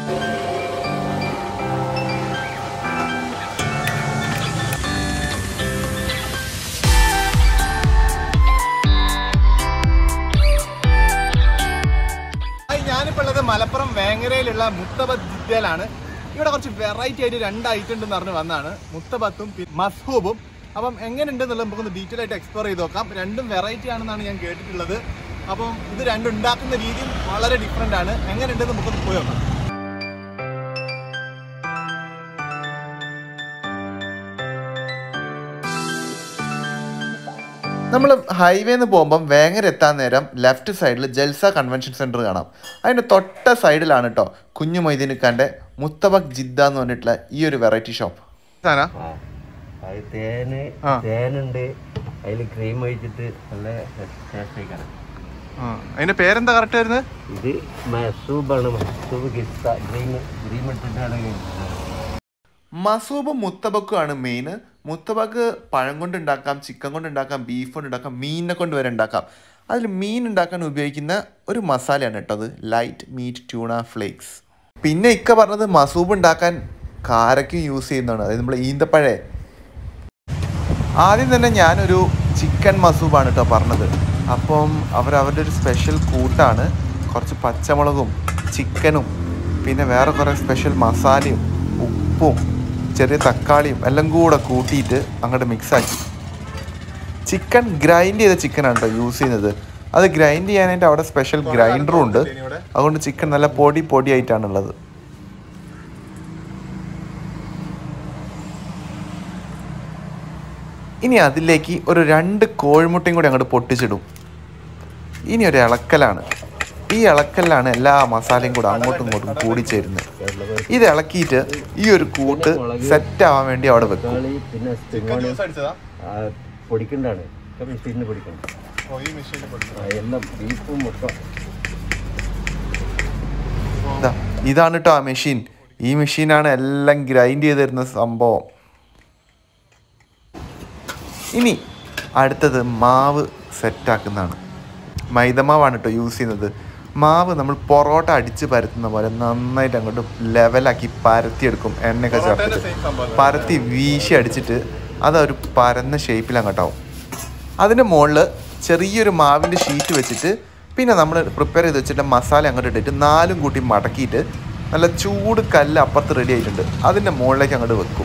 Hi, ഞാനിപ്പോൾ ഉള്ളത് മലപ്പുറം വേങ്ങരയിലുള്ള മുത്തബദ്ദയിലാണ് ഇവിടെ കുറച്ച് വെറൈറ്റി ആയിട്ട് രണ്ട് ഐറ്റം ഉണ്ടെന്ന് പറഞ്ഞ് വന്നാണ് മുത്തബത്തും പിന്നെ മസ്ഹൂബും അപ്പം എങ്ങനെയുണ്ട് എന്നുള്ളത് നമുക്കൊന്ന് ഡീറ്റെയിൽ ആയിട്ട് എക്സ്പ്ലോർ ചെയ്ത് നോക്കാം രണ്ടും വെറൈറ്റി ആണെന്നാണ് ഞാൻ കേട്ടിട്ടുള്ളത് അപ്പം ഇത് രണ്ടും ഉണ്ടാക്കുന്ന രീതിയും വളരെ ഡിഫറെൻ്റ് ആണ് എങ്ങനെയുണ്ടെന്ന് നമുക്കൊന്ന് പോയി നോക്കാം നമ്മൾ ഹൈവേന്ന് പോകുമ്പം വേങ്ങര എത്താൻ നേരം ലെഫ്റ്റ് സൈഡിൽ ജൽസ കൺവെൻഷൻ സെൻറ്റർ കാണാം അതിൻ്റെ തൊട്ട സൈഡിലാണ് കേട്ടോ കുഞ്ഞു മൊയ്തീനിക്കാൻ്റെ മുത്തബക് ജിദ്ദ എന്ന് പറഞ്ഞിട്ടുള്ള ഈ ഒരു വെറൈറ്റി ഷോപ്പ് സാധന ആ അത് തേന് ആ. തേനുണ്ട് അതിൽ ക്രീം ഒഴിച്ചിട്ട് നല്ല ടേസ്റ്റ് ആയിക്കാണ് അതിന്റെ പേരെന്താ കറക്റ്റ് വരുന്നത് ഇത് മസൂബാണ് മസൂബ് ഗിസ്ത ക്രീം ക്രീം ഇട്ടിട്ടാണ് മസൂബും മുത്തബക്കും ആണ് മെയിൻ മുത്തബക്ക് പഴം കൊണ്ട് ഉണ്ടാക്കാം ചിക്കൻ കൊണ്ട് ഉണ്ടാക്കാം ബീഫ് കൊണ്ട് ഉണ്ടാക്കാം മീനിനെ കൊണ്ട് വരെ ഉണ്ടാക്കാം അതിൽ മീൻ ഉണ്ടാക്കാൻ ഉപയോഗിക്കുന്ന ഒരു മസാലയാണ് കേട്ടോ അത് ലൈറ്റ് മീറ്റ് ട്യൂണ ഫ്ലേക്സ് പിന്നെ ഇക്ക പറഞ്ഞത് മസൂബ് ഉണ്ടാക്കാൻ കാരക്കും യൂസ് ചെയ്യുന്നതാണ് അതായത് നമ്മൾ ഈന്തപ്പഴേ ആദ്യം തന്നെ ഞാനൊരു ചിക്കൻ മസൂബാണ് കേട്ടോ പറഞ്ഞത് അപ്പം അവർ അവരുടെ ഒരു സ്പെഷ്യൽ കൂട്ടാണ് കുറച്ച് പച്ചമുളകും ചിക്കനും പിന്നെ വേറെ കുറേ സ്പെഷ്യൽ മസാലയും ഉപ്പും ചെറിയ തക്കാളിയും എല്ലാം കൂടെ കൂട്ടിയിട്ട് അങ്ങോട്ട് മിക്സാക്കി ചിക്കൻ ഗ്രൈൻഡ് ചെയ്ത ചിക്കനാണ് കേട്ടോ യൂസ് ചെയ്യുന്നത് അത് ഗ്രൈൻഡ് ചെയ്യാനായിട്ട് അവിടെ സ്പെഷ്യൽ ഗ്രൈൻഡറും ഉണ്ട് അതുകൊണ്ട് ചിക്കൻ നല്ല പൊടി പൊടിയായിട്ടാണുള്ളത് ഇനി അതിലേക്ക് ഒരു രണ്ട് കോഴിമുട്ടയും കൂടി അങ്ങോട്ട് പൊട്ടിച്ചിടും ഇനി ഒരു ഇളക്കലാണ് ഈ ഇളക്കലിലാണ് എല്ലാ മസാലയും കൂടെ അങ്ങോട്ടും ഇങ്ങോട്ടും കൂടി ചേരുന്നത് ഇത് ഇളക്കിയിട്ട് ഈ ഒരു കൂട്ട് സെറ്റ് ആവാൻ വേണ്ടി അവിടെ വെക്കും തക്കാളി പിന്നെ സ്പ്രിംഗ് ഓണിയൻ അടിച്ചതാ പൊടിക്കണ്ടാണ് മെഷീനിൽ പൊടിക്കണ്ട ഓ ഈ മെഷീനിൽ ആ, എല്ലാം ബീഫും മൊത്തം ഇതാ ഇതാണ് കേട്ടോ ആ മെഷീൻ ഈ മെഷീനാണ് എല്ലാം ഗ്രൈൻഡ് ചെയ്ത് തരുന്ന സംഭവം ഇനി അടുത്തത് മാവ് സെറ്റാക്കുന്നതാണ് മൈദമാവാണ് കേട്ടോ യൂസ് ചെയ്യുന്നത് മാവ് നമ്മൾ പൊറോട്ട അടിച്ച് പരത്തുന്ന പോലെ നന്നായിട്ട് അങ്ങോട്ട് ലെവലാക്കി പരത്തിയെടുക്കും എണ്ണയൊക്കെ ചേർത്തിട്ട് പരത്തി വീശി അടിച്ചിട്ട് അതൊരു പരന്ന ഷേപ്പിൽ അങ്ങോട്ടാവും അതിൻ്റെ മുകളിൽ ചെറിയൊരു മാവിൻ്റെ ഷീറ്റ് വെച്ചിട്ട് പിന്നെ നമ്മൾ പ്രിപ്പയർ ചെയ്ത് വെച്ചിട്ട് മസാല അങ്ങോട്ട് ഇട്ടിട്ട് നാലും കൂട്ടി മടക്കിയിട്ട് നല്ല ചൂട് കല്ല് അപ്പുറത്ത് റെഡി ആയിട്ടുണ്ട് അതിൻ്റെ മുകളിലേക്ക് അങ്ങോട്ട് വെക്കും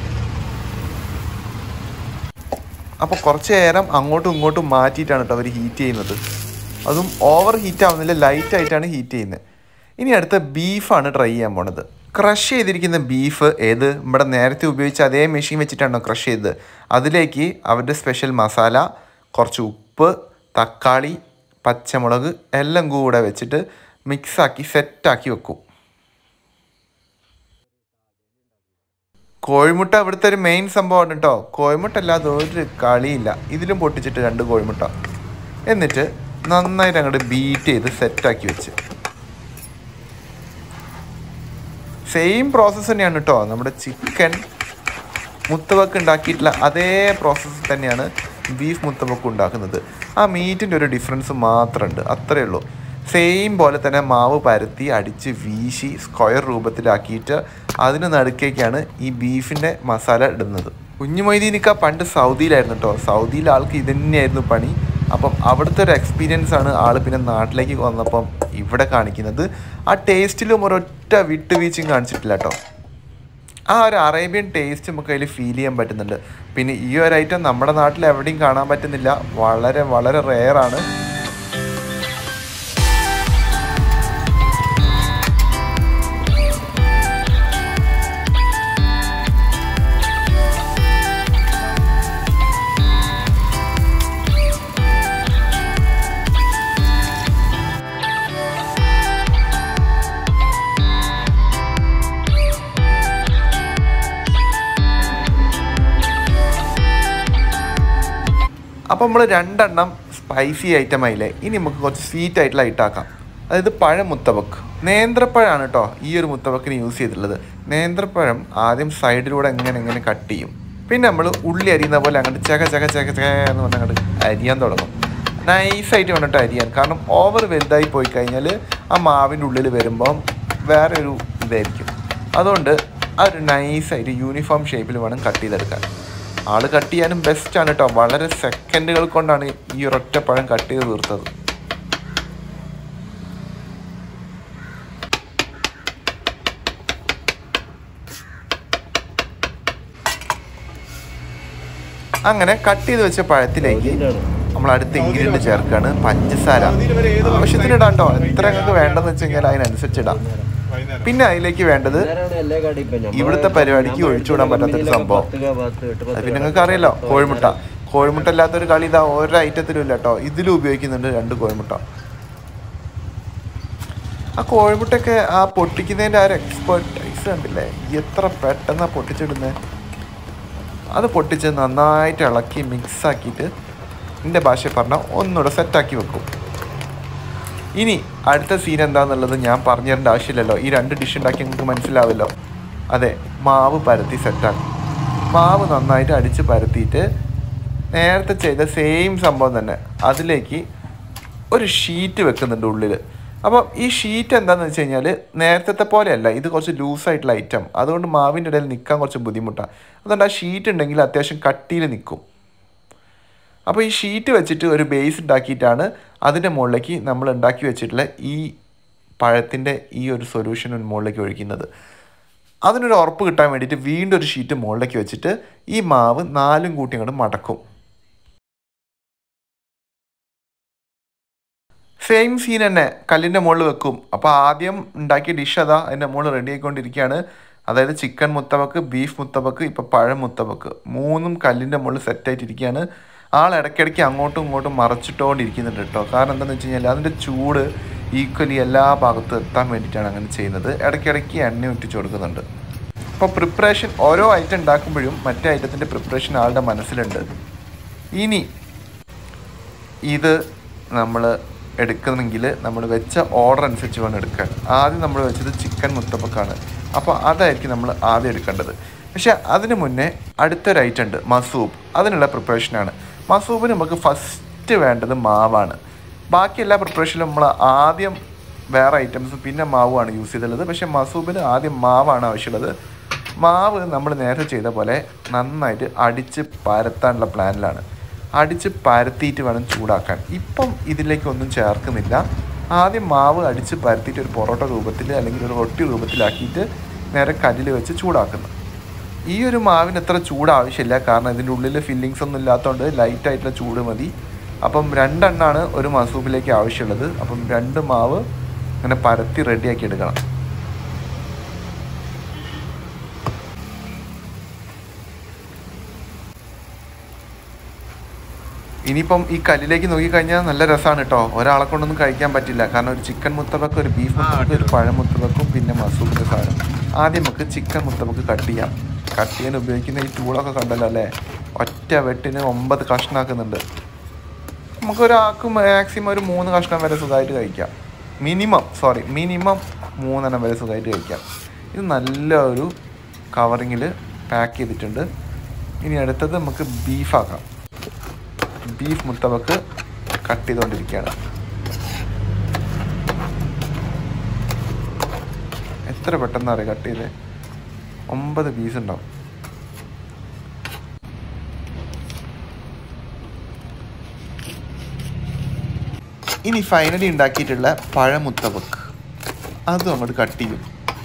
അപ്പോൾ കുറച്ച് നേരം അങ്ങോട്ടും ഇങ്ങോട്ടും മാറ്റിയിട്ടാണ് കേട്ടോ അവർ ഹീറ്റ് ചെയ്യുന്നത് അതും ഓവർ ഹീറ്റ് ആവുന്നില്ല ലൈറ്റ് ആയിട്ടാണ് ഹീറ്റ് ചെയ്യുന്നത് ഇനി അടുത്ത ബീഫാണ് ട്രൈ ചെയ്യാൻ പോണത് ക്രഷ് ചെയ്തിരിക്കുന്ന ബീഫ് ഏത് നമ്മുടെ നേരത്തെ ഉപയോഗിച്ച അതേ മെഷീൻ വെച്ചിട്ടാണോ ക്രഷ് ചെയ്തത് അതിലേക്ക് അവരുടെ സ്പെഷ്യൽ മസാല കുറച്ച് ഉപ്പ് തക്കാളി പച്ചമുളക് എല്ലാം കൂടെ വെച്ചിട്ട് മിക്സാക്കി സെറ്റാക്കി വെക്കും കോഴിമുട്ട ഇവിടുത്തെ ഒരു മെയിൻ സംഭവമാണ് കേട്ടോ കോഴിമുട്ട അല്ലാതെ ഒരു കളിയില്ല ഇതിലും പൊട്ടിച്ചിട്ട് രണ്ട് കോഴിമുട്ട എന്നിട്ട് നന്നായിട്ട് അങ്ങോട്ട് ബീറ്റ് ചെയ്ത് സെറ്റാക്കി വെച്ച് സെയിം പ്രോസസ്സ് തന്നെയാണ് കേട്ടോ നമ്മുടെ ചിക്കൻ മുത്തവക്ക് ഉണ്ടാക്കിയിട്ടുള്ള അതേ പ്രോസസ്സ് തന്നെയാണ് ബീഫ് മുത്തവക്ക് ഉണ്ടാക്കുന്നത് ആ മീറ്റിൻ്റെ ഒരു ഡിഫറൻസ് മാത്രമുണ്ട് അത്രയേ ഉള്ളൂ സെയിം പോലെ തന്നെ മാവ് പരത്തി അടിച്ച് വീശി സ്ക്വയർ രൂപത്തിലാക്കിയിട്ട് അതിന് നടുക്കേക്കാണ് ഈ ബീഫിൻ്റെ മസാല ഇടുന്നത് കുഞ്ഞു മൊയ്തീനിക്ക പണ്ട് സൗദിയിലായിരുന്നു കേട്ടോ സൗദിയിലെ ആൾക്ക് ഇത് തന്നെയായിരുന്നു പണി അപ്പം അവിടുത്തെ ഒരു എക്സ്പീരിയൻസ് ആണ് ആൾ പിന്നെ നാട്ടിലേക്ക് വന്നപ്പം ഇവിടെ കാണിക്കുന്നത് ആ ടേസ്റ്റിലും ഒരൊറ്റ വിട്ടുവീഴ്ചയും കാണിച്ചിട്ടില്ല കേട്ടോ ആ ഒരു അറേബ്യൻ ടേസ്റ്റ് നമുക്ക് അതിൽ ഫീൽ ചെയ്യാൻ പറ്റുന്നുണ്ട് പിന്നെ ഈ ഒരു ഐറ്റം നമ്മുടെ നാട്ടിൽ എവിടെയും കാണാൻ പറ്റുന്നില്ല വളരെ വളരെ റെയർ ആണ് അപ്പോൾ നമ്മൾ രണ്ടെണ്ണം സ്പൈസി ഐറ്റം ആയില്ലേ ഇനി നമുക്ക് കുറച്ച് സ്വീറ്റ് ആയിട്ടുള്ള ഐറ്റാക്കാം അതായത് പഴം മുത്തവക്ക് നേന്ത്രപ്പഴമാണ് കേട്ടോ ഈ ഒരു മുത്തവക്കിന് യൂസ് ചെയ്തിട്ടുള്ളത് നേന്ത്രപ്പഴം ആദ്യം സൈഡിലൂടെ എങ്ങനെ എങ്ങനെ കട്ട് ചെയ്യും പിന്നെ നമ്മൾ ഉള്ളി അരിയുന്ന പോലെ അങ്ങോട്ട് ചക ചക ചക ചക എന്ന് പറഞ്ഞ് അങ്ങോട്ട് അരിയാൻ തുടങ്ങും നൈസായിട്ട് വേണ്ടിട്ട് അരിയാൻ കാരണം ഓവർ വലുതായി പോയി കഴിഞ്ഞാൽ ആ മാവിൻ്റെ ഉള്ളിൽ വരുമ്പം വേറെ ഒരു ഇതായിരിക്കും അതുകൊണ്ട് ആ ഒരു നൈസായിട്ട് യൂണിഫോം ഷേപ്പിൽ വേണം കട്ട് ചെയ്തെടുക്കാൻ ആള് കട്ട് ചെയ്യാനും ബെസ്റ്റാണ് കേട്ടോ വളരെ സെക്കൻഡുകൾ കൊണ്ടാണ് ഈ ഒരൊറ്റ പഴം കട്ട് ചെയ്ത് തീർത്തത് അങ്ങനെ കട്ട് ചെയ്ത് വെച്ച പഴത്തിലേക്ക് നമ്മൾ അടുത്ത ഇൻഗ്രീഡിയൻറ്റ് ചേർക്കാണ് പഞ്ചസാര ആവശ്യത്തിന് ഇടാം കേട്ടോ എത്ര നിങ്ങൾക്ക് വേണ്ടെന്ന് വെച്ച് കഴിഞ്ഞാൽ അതിനനുസരിച്ച് ഇടാം വൈകുന്നേരം പിന്നെ അതിലേക്ക് വേണ്ടത് എല്ലാ കടയും ഇപ്പൊ നമ്മളെ ഇവിടുത്തെ പരിപാടിക്ക് ഒഴിച്ചുവിടാൻ പറ്റാത്തൊരു സംഭവം പത്ത് രൂപ, പത്ത്, എട്ട്, അത് പത്ത് പിന്നെ രൂപ. നിങ്ങൾക്ക് അറിയാലോ കോഴിമുട്ട കോഴിമുട്ട ഇല്ലാത്തൊരു കളി ഇതാ ഓരോ ഐറ്റത്തിലും ഇല്ല കേട്ടോ ഇതിലും ഉപയോഗിക്കുന്നുണ്ട് രണ്ട് കോഴിമുട്ട ആ കോഴിമുട്ടയൊക്കെ ആ പൊട്ടിക്കുന്നതിൻ്റെ ആ ഒരു എക്സ്പെർട്ടൈസ് കണ്ടില്ലേ എത്ര പെട്ടെന്നാ പൊട്ടിച്ചിടുന്നത് അത് പൊട്ടിച്ച് നന്നായിട്ട് ഇളക്കി മിക്സ് ആക്കിയിട്ട് എൻ്റെ ഭാഷയിൽ പറഞ്ഞാൽ ഒന്നുകൂടെ സെറ്റാക്കി വെക്കും ഇനി അടുത്ത സീൻ എന്താണെന്നുള്ളത് ഞാൻ പറഞ്ഞു തരേണ്ട ആവശ്യമില്ലല്ലോ ഈ രണ്ട് ഡിഷ് ഉണ്ടാക്കി നിങ്ങൾക്ക് മനസ്സിലാവല്ലോ അതെ മാവ് പരത്തി സെറ്റാക്കും മാവ് നന്നായിട്ട് അടിച്ച് പരത്തിയിട്ട് നേരത്തെ ചെയ്ത സെയിം സംഭവം തന്നെ അതിലേക്ക് ഒരു ഷീറ്റ് വെക്കുന്നുണ്ട് ഉള്ളിൽ അപ്പം ഈ ഷീറ്റ് എന്താണെന്ന് വെച്ച് കഴിഞ്ഞാൽ നേരത്തെ പോലെയല്ല ഇത് കുറച്ച് ലൂസായിട്ടുള്ള ഐറ്റം അതുകൊണ്ട് മാവിൻ്റെ ഇടയിൽ നിൽക്കാൻ കുറച്ച് ബുദ്ധിമുട്ടാണ് അതുകൊണ്ട് ആ ഷീറ്റ് ഉണ്ടെങ്കിൽ അത്യാവശ്യം കട്ടിയിൽ നിൽക്കും അപ്പോൾ ഈ ഷീറ്റ് വെച്ചിട്ട് ഒരു ബേസ് ഉണ്ടാക്കിയിട്ടാണ് അതിൻ്റെ മുകളിലേക്ക് നമ്മൾ ഉണ്ടാക്കി വെച്ചിട്ടുള്ള ഈ പഴത്തിൻ്റെ ഈ ഒരു സൊല്യൂഷൻ മുകളിലേക്ക് ഒഴിക്കുന്നത് അതിനൊരു ഉറപ്പ് കിട്ടാൻ വേണ്ടിയിട്ട് വീണ്ടും ഒരു ഷീറ്റ് മുകളിലേക്ക് വെച്ചിട്ട് ഈ മാവ് നാലും കൂട്ടി അങ്ങോട്ട് മടക്കും സെയിം സീൻ തന്നെ കല്ലിൻ്റെ മുകളിൽ വെക്കും അപ്പോൾ ആദ്യം ഉണ്ടാക്കിയ ഡിഷ് അതാ അതിൻ്റെ മുകളിൽ റെഡി ആയിക്കൊണ്ടിരിക്കുകയാണ് അതായത് ചിക്കൻ മുത്തവക്ക് ബീഫ് മുത്തവക്ക് ഇപ്പോൾ പഴം മുത്തവക്ക് മൂന്നും കല്ലിൻ്റെ മുകളിൽ സെറ്റായിട്ടിരിക്കുകയാണ് ആൾ ഇടയ്ക്കിടയ്ക്ക് അങ്ങോട്ടും ഇങ്ങോട്ടും മറച്ചിട്ടുകൊണ്ടിരിക്കുന്നുണ്ട് കേട്ടോ കാരണം എന്താണെന്ന് വെച്ച് കഴിഞ്ഞാൽ അതിൻ്റെ ചൂട് ഈക്വലി എല്ലാ ഭാഗത്തും എത്താൻ വേണ്ടിയിട്ടാണ് അങ്ങനെ ചെയ്യുന്നത് ഇടയ്ക്കിടയ്ക്ക് എണ്ണ ഒറ്റിച്ച് കൊടുക്കുന്നുണ്ട് അപ്പോൾ പ്രിപ്പറേഷൻ ഓരോ ഐറ്റം ഉണ്ടാക്കുമ്പോഴും മറ്റേ ഐറ്റത്തിൻ്റെ പ്രിപ്പറേഷൻ ആളുടെ മനസ്സിലുണ്ട് ഇനി ഇത് നമ്മൾ എടുക്കുന്നെങ്കിൽ നമ്മൾ വെച്ച ഓർഡർ അനുസരിച്ച് വേണം എടുക്കാൻ ആദ്യം നമ്മൾ വെച്ചത് ചിക്കൻ മുത്തപ്പക്കാണ് അപ്പോൾ അതായിരിക്കും നമ്മൾ ആദ്യം എടുക്കേണ്ടത് പക്ഷേ അതിന് മുന്നേ അടുത്തൊരു ഐറ്റം ഉണ്ട് മസൂബ് അതിനുള്ള പ്രിപ്പറേഷനാണ് മസൂബിന് നമുക്ക് ഫസ്റ്റ് വേണ്ടത് മാവാണ് ബാക്കി എല്ലാ പ്രിപ്പറേഷനിലും നമ്മൾ ആദ്യം വേറെ ഐറ്റംസും പിന്നെ മാവുമാണ് യൂസ് ചെയ്തിട്ടുള്ളത് പക്ഷേ മസൂബിന് ആദ്യം മാവാണ് ആവശ്യമുള്ളത് മാവ് നമ്മൾ നേരത്തെ ചെയ്ത പോലെ നന്നായിട്ട് അടിച്ച് പരത്താനുള്ള പ്ലാനിലാണ് അടിച്ച് പരത്തിയിട്ട് വേണം ചൂടാക്കാൻ ഇപ്പം ഇതിലേക്ക് ഒന്നും ചേർക്കുന്നില്ല ആദ്യം മാവ് അടിച്ച് പരത്തിയിട്ട് ഒരു പൊറോട്ട രൂപത്തിൽ അല്ലെങ്കിൽ ഒരു റൊട്ടി രൂപത്തിലാക്കിയിട്ട് നേരെ കല്ലിൽ വെച്ച് ചൂടാക്കുന്നു ഈ ഒരു മാവിന് എത്ര ചൂട് ആവശ്യമില്ല കാരണം ഇതിൻ്റെ ഉള്ളിൽ ഫില്ലിങ്സ് ഒന്നും ഇല്ലാത്തതുകൊണ്ട് ലൈറ്റ് ആയിട്ടുള്ള ചൂട് മതി അപ്പം രണ്ടെണ്ണമാണ് ഒരു മസൂബിലേക്ക് ആവശ്യമുള്ളത് അപ്പം രണ്ട് മാവ് ഇങ്ങനെ പരത്തി റെഡിയാക്കി എടുക്കണം ഇനിയിപ്പം ഈ കല്ലിലേക്ക് നോക്കിക്കഴിഞ്ഞാൽ നല്ല രസമാണ് കേട്ടോ ഒരാളെ കൊണ്ടൊന്നും കഴിക്കാൻ പറ്റില്ല കാരണം ഒരു ചിക്കൻ മുത്തബക്ക് ഒരു ബീഫ് മുത്തബക്ക് ഒരു പഴം മുത്തബക്കും പിന്നെ മസൂറിൻ്റെ സാധനം ആദ്യം നമുക്ക് ചിക്കൻ മുത്തബക്ക് കട്ട് ചെയ്യാം കട്ട് ചെയ്യാൻ ഉപയോഗിക്കുന്ന ഈ ടൂളൊക്കെ കണ്ടല്ലോ അല്ലേ ഒറ്റ വെട്ടിന് ഒമ്പത് കഷ്ണാക്കുന്നുണ്ട് നമുക്കൊരാൾക്ക് മാക്സിമം ഒരു മൂന്ന് കഷ്ണം വരെ സുഖമായിട്ട് കഴിക്കാം മിനിമം സോറി മിനിമം മൂന്നെണ്ണം വരെ സുഖമായിട്ട് കഴിക്കാം ഇത് നല്ല ഒരു കവറിങ്ങിൽ പാക്ക് ചെയ്തിട്ടുണ്ട് ഇനി അടുത്തത് നമുക്ക് ബീഫാക്കാം ബീഫ് മുത്തവക്ക് കട്ട് ചെയ്തുകൊണ്ടിരിക്കുകയാണ് എത്ര പെട്ടെന്ന് അറിയാം കട്ട് ചെയ്ത് ഒമ്പത് പീസ് ഉണ്ടാവും ഇനി ഫൈനലി ഉണ്ടാക്കിയിട്ടുള്ള പഴമുത്തവക്ക് അതും അങ്ങോട്ട് കട്ട് ചെയ്യും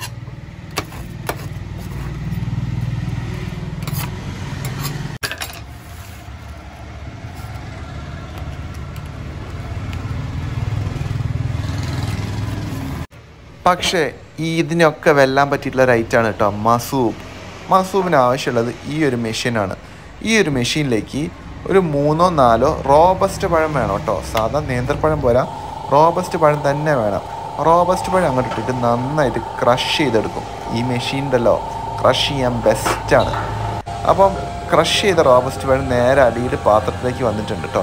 പക്ഷേ ഈ ഇതിനൊക്കെ വെല്ലാൻ പറ്റിയിട്ടുള്ള റൈറ്റാണ് കേട്ടോ മസൂബ് മസൂബിന് ആവശ്യമുള്ളത് ഈ ഒരു മെഷീനാണ് ഈ ഒരു മെഷീനിലേക്ക് ഒരു മൂന്നോ നാലോ റോബസ്റ്റ് പഴം വേണം കേട്ടോ സാധാ നേന്ത്രപ്പഴം പോരാ റോബസ്റ്റ് പഴം തന്നെ വേണം റോബസ്റ്റ് പഴം അങ്ങോട്ട് ഇട്ടിട്ട് നന്നായിട്ട് ക്രഷ് ചെയ്തെടുക്കും ഈ മെഷീൻ ഉണ്ടല്ലോ ക്രഷ് ചെയ്യാൻ ബെസ്റ്റാണ് അപ്പം ക്രഷ് ചെയ്ത റോബസ്റ്റ് പഴം നേരെ അടിയിൽ പാത്രത്തിലേക്ക് വന്നിട്ടുണ്ട് കേട്ടോ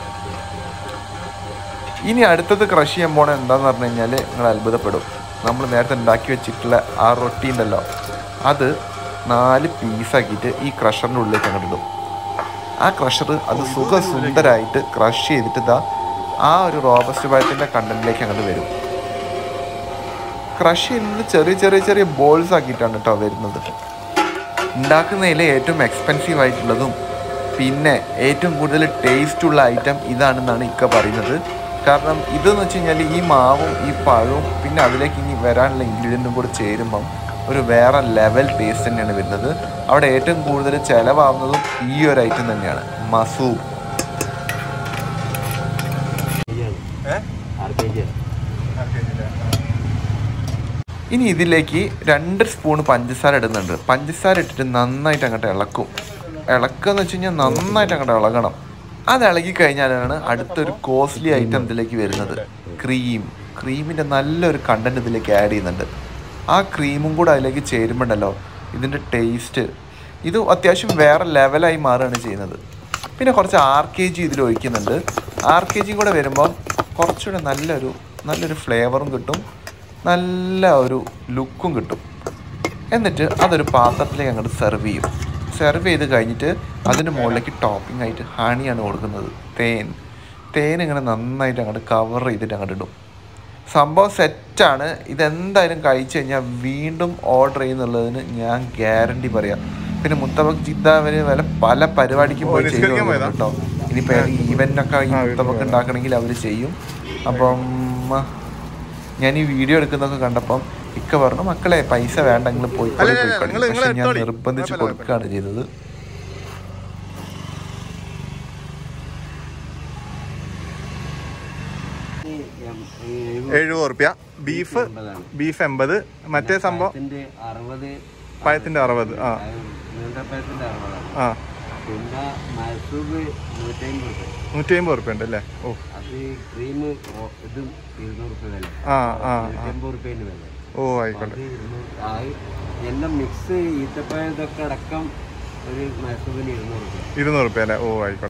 ഇനി അടുത്തത് ക്രഷ് ചെയ്യാൻ പോണ എന്താന്ന് പറഞ്ഞു കഴിഞ്ഞാൽ നിങ്ങൾ അത്ഭുതപ്പെടും നമ്മൾ നേരത്തെ ഉണ്ടാക്കി വെച്ചിട്ടുള്ള ആ റൊട്ടി ഉണ്ടല്ലോ അത് നാല് പീസാക്കിയിട്ട് ഈ ക്രഷറിൻ്റെ ഉള്ളിലേക്ക് അങ്ങോട്ട് ഇടും ആ ക്രഷർ അത് സുഖസുന്ദരായിട്ട് ക്രഷ് ചെയ്തിട്ട് ഇതാ ആ ഒരു റോബസ്റ്റ് പഴത്തിൻ്റെ കണ്ടന്റിലേക്ക് അങ്ങോട്ട് വരും ക്രഷ് ചെയ്യുന്നത് ചെറിയ ചെറിയ ചെറിയ ബോൾസ് ആക്കിയിട്ടാണ് കേട്ടോ വരുന്നത് ഉണ്ടാക്കുന്നതിൽ ഏറ്റവും എക്സ്പെൻസീവ് ആയിട്ടുള്ളതും പിന്നെ ഏറ്റവും കൂടുതൽ ടേസ്റ്റ് ഉള്ള ഐറ്റം ഇതാണെന്നാണ് ഇക്ക പറയുന്നത് കാരണം ഇതെന്ന് വെച്ച് കഴിഞ്ഞാൽ ഈ മാവും ഈ പഴവും പിന്നെ അതിലേക്ക് ഇനി വരാനുള്ള ഇൻഗ്രീഡിയൻറ്റും കൂടെ ചേരുമ്പം ഒരു വേറെ ലെവൽ ടേസ്റ്റ് തന്നെയാണ് വരുന്നത് അവിടെ ഏറ്റവും കൂടുതൽ ചിലവാകുന്നതും ഈ ഒരു ഐറ്റം തന്നെയാണ് മസൂബ് ആറ് കെ ജി ഇനി ഇതിലേക്ക് രണ്ട് സ്പൂൺ പഞ്ചസാര ഇടുന്നുണ്ട് പഞ്ചസാര ഇട്ടിട്ട് നന്നായിട്ട് അങ്ങോട്ട് ഇളക്കും ഇളക്കുക എന്ന് വെച്ച് കഴിഞ്ഞാൽ നന്നായിട്ട് അങ്ങോട്ട് ഇളകണം അത് ഇളകി കഴിഞ്ഞാലാണ് അടുത്തൊരു കോസ്റ്റ്ലി ഐറ്റം ഇതിലേക്ക് വരുന്നത് ക്രീം ക്രീമിൻ്റെ നല്ലൊരു കണ്ടന്റ് ഇതിലേക്ക് ആഡ് ചെയ്യുന്നുണ്ട് ആ ക്രീമും കൂടെ അതിലേക്ക് ചേരുമ്പോണ്ടല്ലോ ഇതിൻ്റെ ടേസ്റ്റ് ഇത് അത്യാവശ്യം വേറെ ലെവലായി മാറുകയാണ് ചെയ്യുന്നത് പിന്നെ കുറച്ച് ആർ കെ ജി ഇതിൽ ഒഴിക്കുന്നുണ്ട് ആർ കെ ജിയും കൂടെ വരുമ്പോൾ കുറച്ചുകൂടെ നല്ലൊരു നല്ലൊരു ഫ്ലേവറും കിട്ടും നല്ല ഒരു ലുക്കും കിട്ടും എന്നിട്ട് അതൊരു പാത്രത്തിലേക്ക് അങ്ങോട്ട് സെർവ് ചെയ്യും സെർവ് ചെയ്ത് കഴിഞ്ഞിട്ട് അതിൻ്റെ മുകളിലേക്ക് ടോപ്പിംഗ് ആയിട്ട് ഹണിയാണ് കൊടുക്കുന്നത് തേൻ തേൻ ഇങ്ങനെ നന്നായിട്ട് അങ്ങോട്ട് കവർ ചെയ്തിട്ട് അങ്ങോട്ട് ഇടും സംഭവം സെറ്റാണ് ഇതെന്തായാലും കഴിച്ചു കഴിഞ്ഞാൽ വീണ്ടും ഓർഡർ ചെയ്യുന്നുള്ളതിന് ഞാൻ ഗ്യാരണ്ടി പറയാം പിന്നെ മുത്തബക് ജിദ്ദ അവര് വല്ല പല പരിപാടിക്കും പോയി ഓ, ചെയ്തു നിസ്കരിക്കാൻ പോയതാ? കേട്ടോ ഇനിയിപ്പോൾ ഈവൻ്റൊക്കെ ഈ ആ, മുത്തബക്ക് ഉണ്ടാക്കണമെങ്കിൽ അവർ ചെയ്യും അപ്പം ഞാൻ ഈ വീഡിയോ എടുക്കുന്നതൊക്കെ കണ്ടപ്പം ഇക്ക പറഞ്ഞു മക്കളെ പൈസ വേണ്ടെങ്കിൽ പോയി അല്ല, പോയി അല്ല, പോയിക്കോളി." നിങ്ങള് പക്ഷെ ഞാൻ എടുത്തോളി. നിർബന്ധിച്ച് കുഴപ്പമില്ല, കൊടുക്കുകയാണ് ചെയ്തത് എഴുപത് റുപ്യ ബീഫ് ബീഫ് എൺപത് മറ്റേ സംഭവം പഴത്തിന്റെ അറുപത് പഴത്തിന്റെ അറുപത് ആ നീണ്ടപ്പഴത്തിന്റെ അറുപതാണ് ആ പിന്നെ മൈസൂർ നൂറ്റമ്പത് രൂപ നൂറ്റി അമ്പത് റുപ്യ ഉണ്ട് അല്ലേ ഓ അത് ക്രീം ഇതും ഇരുന്നൂറ് രൂപ വില ആ ആ ആ. നൂറ്റമ്പത് റുപ്യേന്റെ വില ഓ അപ്പൊ ആയിക്കോട്ടെ അത് ഇരുന്നൂറ് ആ എല്ലാം മിക്സ് ഈത്തപ്പഴം ഇതൊക്കെ അടക്കം ഒരു മൈസൂരിന് ഇരുന്നൂറ് രൂപ ഇരുന്നൂറ് റുപ്യ അല്ലേ ഓ ആയിക്കോട്ടെ